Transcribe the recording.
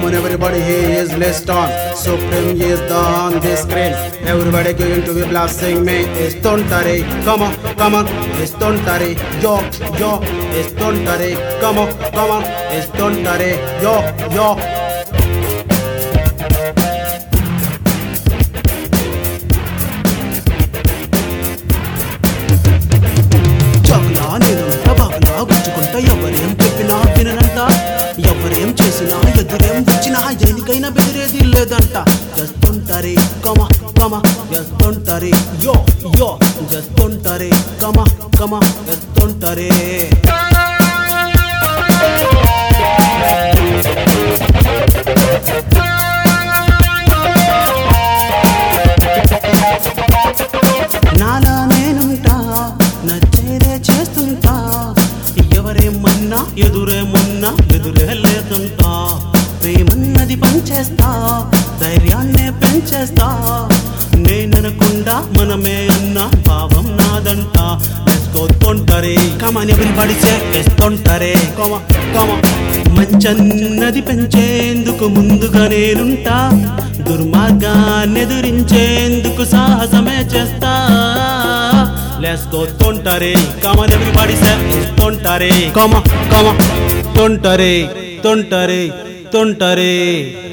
on everybody he is list on Supreme is the on this screen Everybody going to be blasting me Istontare Come on, come on Istontare Yo, yo Istontare Come on, come on Istontare Yo, yo చగలా నేనంట బాగలా గుచ్చుకుంటా ఎవరేం చెప్పినా విననంట ఎవరేం చేసినా ఎదురేం వచ్చినా దేనికైనా బెదిరేది లేదంట చేస్తుంటారే come come చేస్తుంటారే యో యో చేస్తుంటారే కమ కమ చేస్తుంటారే నాలా నేనుంటా నచ్చేదే చేస్తుంటా ఎవరేమన్నా ఎదురేమన్నా ఎదురే లేదంటా ప్రేమన్నది పంచేస్తా ధైర్యాన్నే పెంచేస్తా నేననకుండా మనమే అన్న భావం నాదంట వేసుకోతుంటారే కమని ఎవరిబడి చేస్తుంటారే కొమ కొమ మంచన్నది పెంచేందుకు ముందుగా నేనుంటా దుర్మార్గాన్ని ఎదురించేందుకు సాహసమే చేస్తా లేసుకో తొంటరే కమన్ ఎవ్రీబడి తొంటరే కమ కమ తొంటరే తొంటరే తొంటరే